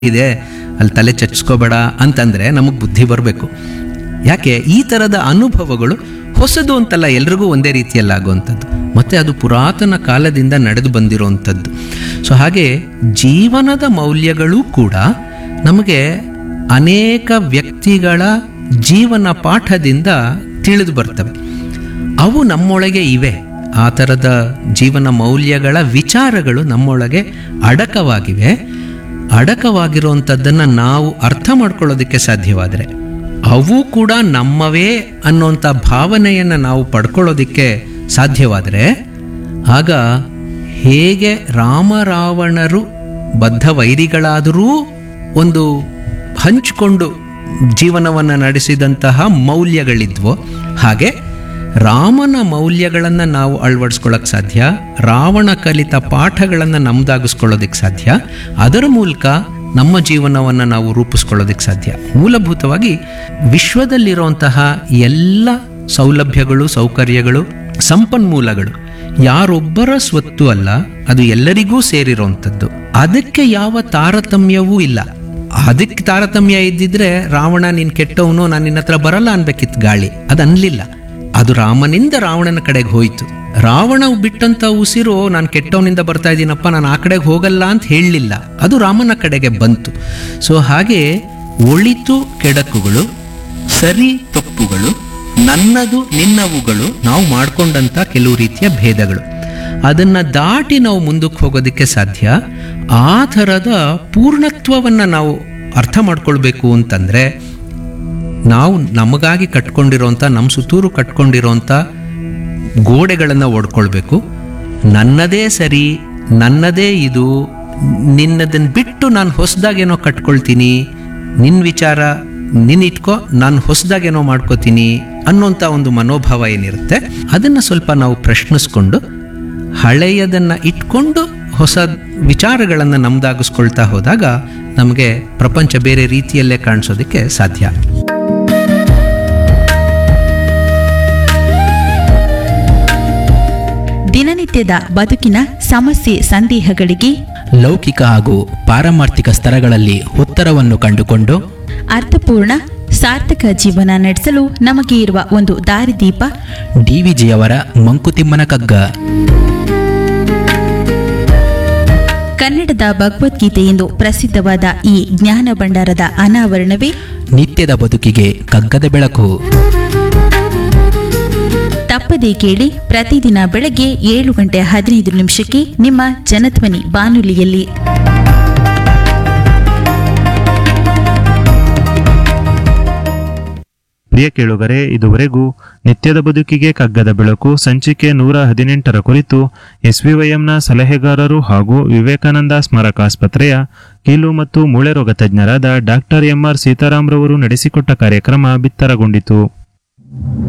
ಇದೆ ಅಲ್ಲಿ ತಲೆ ಚಚ್ಕೋಬೇಡ ಅಂತಂದರೆ ನಮಗೆ ಬುದ್ಧಿ ಬರಬೇಕು ಯಾಕೆ ಈ ಥರದ ಅನುಭವಗಳು ಹೊಸದು ಅಂತಲ್ಲ ಎಲ್ರಿಗೂ ಒಂದೇ ರೀತಿಯಲ್ಲಿ ಆಗುವಂಥದ್ದು ಮತ್ತು ಅದು ಪುರಾತನ ಕಾಲದಿಂದ ನಡೆದು ಬಂದಿರುವಂಥದ್ದು ಸೊ ಹಾಗೆ ಜೀವನದ ಮೌಲ್ಯಗಳು ಕೂಡ ನಮಗೆ ಅನೇಕ ವ್ಯಕ್ತಿಗಳ ಜೀವನ ಪಾಠದಿಂದ ತಿಳಿದು ಬರ್ತವೆ ಅವು ನಮ್ಮೊಳಗೆ ಇವೆ ಆ ಥರದ ಜೀವನ ಮೌಲ್ಯಗಳ ವಿಚಾರಗಳು ನಮ್ಮೊಳಗೆ ಅಡಕವಾಗಿವೆ ಅಡಕವಾಗಿರುವಂಥದ್ದನ್ನು ನಾವು ಅರ್ಥ ಮಾಡ್ಕೊಳ್ಳೋದಕ್ಕೆ ಸಾಧ್ಯವಾದರೆ ಅವು ಕೂಡ ನಮ್ಮವೇ ಅನ್ನೋಂಥ ಭಾವನೆಯನ್ನು ನಾವು ಪಡ್ಕೊಳ್ಳೋದಕ್ಕೆ ಸಾಧ್ಯವಾದರೆ ಆಗ ಹೇಗೆ ರಾಮರಾವಣರು ಬದ್ಧ ವೈರಿಗಳಾದರೂ ಒಂದು ಹಂಚಿಕೊಂಡು ಜೀವನವನ್ನು ನಡೆಸಿದಂತಹ ಮೌಲ್ಯಗಳಿದ್ವೋ ಹಾಗೆ ರಾಮನ ಮೌಲ್ಯಗಳನ್ನು ನಾವು ಅಳವಡಿಸ್ಕೊಳ್ಳೋಕೆ ಸಾಧ್ಯ ರಾವಣ ಕಲಿತ ಪಾಠಗಳನ್ನು ನಮ್ದಾಗಿಸ್ಕೊಳ್ಳೋದಕ್ಕೆ ಸಾಧ್ಯ ಅದರ ಮೂಲಕ ನಮ್ಮ ಜೀವನವನ್ನು ನಾವು ರೂಪಿಸ್ಕೊಳ್ಳೋದಕ್ಕೆ ಸಾಧ್ಯ ಮೂಲಭೂತವಾಗಿ ವಿಶ್ವದಲ್ಲಿರುವಂತಹ ಎಲ್ಲ ಸೌಲಭ್ಯಗಳು ಸೌಕರ್ಯಗಳು ಸಂಪನ್ಮೂಲಗಳು ಯಾರೊಬ್ಬರ ಸ್ವತ್ತು ಅಲ್ಲ ಅದು ಎಲ್ಲರಿಗೂ ಸೇರಿರುವಂಥದ್ದು ಅದಕ್ಕೆ ಯಾವ ತಾರತಮ್ಯವೂ ಇಲ್ಲ ಅದಕ್ಕೆ ತಾರತಮ್ಯ ಇದ್ದಿದ್ರೆ ರಾವಣ ನೀನು ಕೆಟ್ಟವನು ನಾನು ನಿನ್ನ ಹತ್ರ ಬರಲ್ಲ ಅನ್ಬೇಕಿತ್ತು ಗಾಳಿ ಅದು ಅನ್ಲಿಲ್ಲ ಅದು ರಾಮನಿಂದ ರಾವಣನ ಕಡೆಗೆ ಹೋಯಿತು ರಾವಣ ಬಿಟ್ಟಂತ ಉಸಿರು ನಾನು ಕೆಟ್ಟವನಿಂದ ಬರ್ತಾ ಇದ್ದೀನಪ್ಪ ನಾನು ಆ ಕಡೆಗೆ ಹೋಗಲ್ಲ ಅಂತ ಹೇಳಲಿಲ್ಲ ಅದು ರಾಮನ ಕಡೆಗೆ ಬಂತು ಸೊ ಹಾಗೆ ಒಳಿತು ಕೆಡಕುಗಳು ಸರಿ ತಪ್ಪುಗಳು ನನ್ನದು ನಿನ್ನವುಗಳು ನಾವು ಮಾಡ್ಕೊಂಡಂಥ ಕೆಲವು ರೀತಿಯ ಭೇದಗಳು ಅದನ್ನು ದಾಟಿ ನಾವು ಮುಂದಕ್ಕೆ ಹೋಗೋದಕ್ಕೆ ಸಾಧ್ಯ ಆ ಥರದ ಪೂರ್ಣತ್ವವನ್ನು ನಾವು ಅರ್ಥ ಮಾಡ್ಕೊಳ್ಬೇಕು ಅಂತಂದರೆ ನಾವು ನಮಗಾಗಿ ಕಟ್ಕೊಂಡಿರೋಂಥ ನಮ್ಮ ಸುತ್ತೂರು ಕಟ್ಕೊಂಡಿರೋಂಥ ಗೋಡೆಗಳನ್ನು ಓಡ್ಕೊಳ್ಬೇಕು ನನ್ನದೇ ಸರಿ ನನ್ನದೇ ಇದು ನಿನ್ನದನ್ನು ಬಿಟ್ಟು ನಾನು ಹೊಸದಾಗೇನೋ ಕಟ್ಕೊಳ್ತೀನಿ ನಿನ್ನ ವಿಚಾರ ನಿನ್ನ ಇಟ್ಕೋ ನಾನು ಹೊಸದಾಗೇನೋ ಮಾಡ್ಕೋತೀನಿ ಅನ್ನೋಂಥ ಒಂದು ಮನೋಭಾವ ಏನಿರುತ್ತೆ ಅದನ್ನು ಸ್ವಲ್ಪ ನಾವು ಪ್ರಶ್ನಿಸ್ಕೊಂಡು ಹಳೆಯದನ್ನು ಇಟ್ಕೊಂಡು ಹೊಸ ವಿಚಾರಗಳನ್ನು ನಮ್ದಾಗಿಸ್ಕೊಳ್ತಾ ಹೋದಾಗ ನಮಗೆ ಪ್ರಪಂಚ ಬೇರೆ ರೀತಿಯಲ್ಲೇ ಕಾಣಿಸೋದಕ್ಕೆ ಸಾಧ್ಯ ದಿನನಿತ್ಯದ ಬದುಕಿನ ಸಮಸ್ಯೆ ಸಂದೇಹಗಳಿಗೆ ಲೌಕಿಕ ಹಾಗೂ ಪಾರಮಾರ್ಥಿಕ ಸ್ತರಗಳಲ್ಲಿ ಉತ್ತರವನ್ನು ಕಂಡುಕೊಂಡು ಅರ್ಥಪೂರ್ಣ ಸಾರ್ಥಕ ಜೀವನ ನಡೆಸಲು ನಮಗೆ ಇರುವ ಒಂದು ದಾರಿದೀಪ ಡಿವಿಜಿಯವರ ಮಂಕುತಿಮ್ಮನ ಕಗ್ಗ ಕನ್ನಡದ ಭಗವದ್ಗೀತೆ ಎಂದು ಪ್ರಸಿದ್ಧವಾದ ಈ ಜ್ಞಾನ ಭಂಡಾರದ ಅನಾವರಣವೇ ನಿತ್ಯದ ಬದುಕಿಗೆ ಕಗ್ಗದ ಬೆಳಕು ತಪ್ಪದೇ ಕೇಳಿ ಪ್ರತಿದಿನ ಬೆಳಗ್ಗೆ ಏಳು ಗಂಟೆ ಹದಿನೈದು ನಿಮಿಷಕ್ಕೆ ನಿಮ್ಮ ಜನಧ್ವನಿ ಬಾನುಲಿಯಲ್ಲಿ ಪ್ರಿಯ ಕೇಳುಗರೆ ಇದುವರೆಗೂ ನಿತ್ಯದ ಬದುಕಿಗೆ ಕಗ್ಗದ ಬೆಳಕು ಸಂಚಿಕೆ ನೂರ ಹದಿನೆಂಟರ ಕುರಿತು ಎಸ್ವಿವೈಎಂನ ಸಲಹೆಗಾರರು ಹಾಗೂ ವಿವೇಕಾನಂದ ಸ್ಮಾರಕಾಸ್ಪತ್ರೆಯ ಕೀಲು ಮತ್ತು ಮೂಳೆ ರೋಗ ತಜ್ಞರಾದ ಡಾಕ್ಟರ್ ಎಂಆರ್ ಸೀತಾರಾಮ್ರವರು ನಡೆಸಿಕೊಟ್ಟ ಕಾರ್ಯಕ್ರಮ ಬಿತ್ತರಗೊಂಡಿತು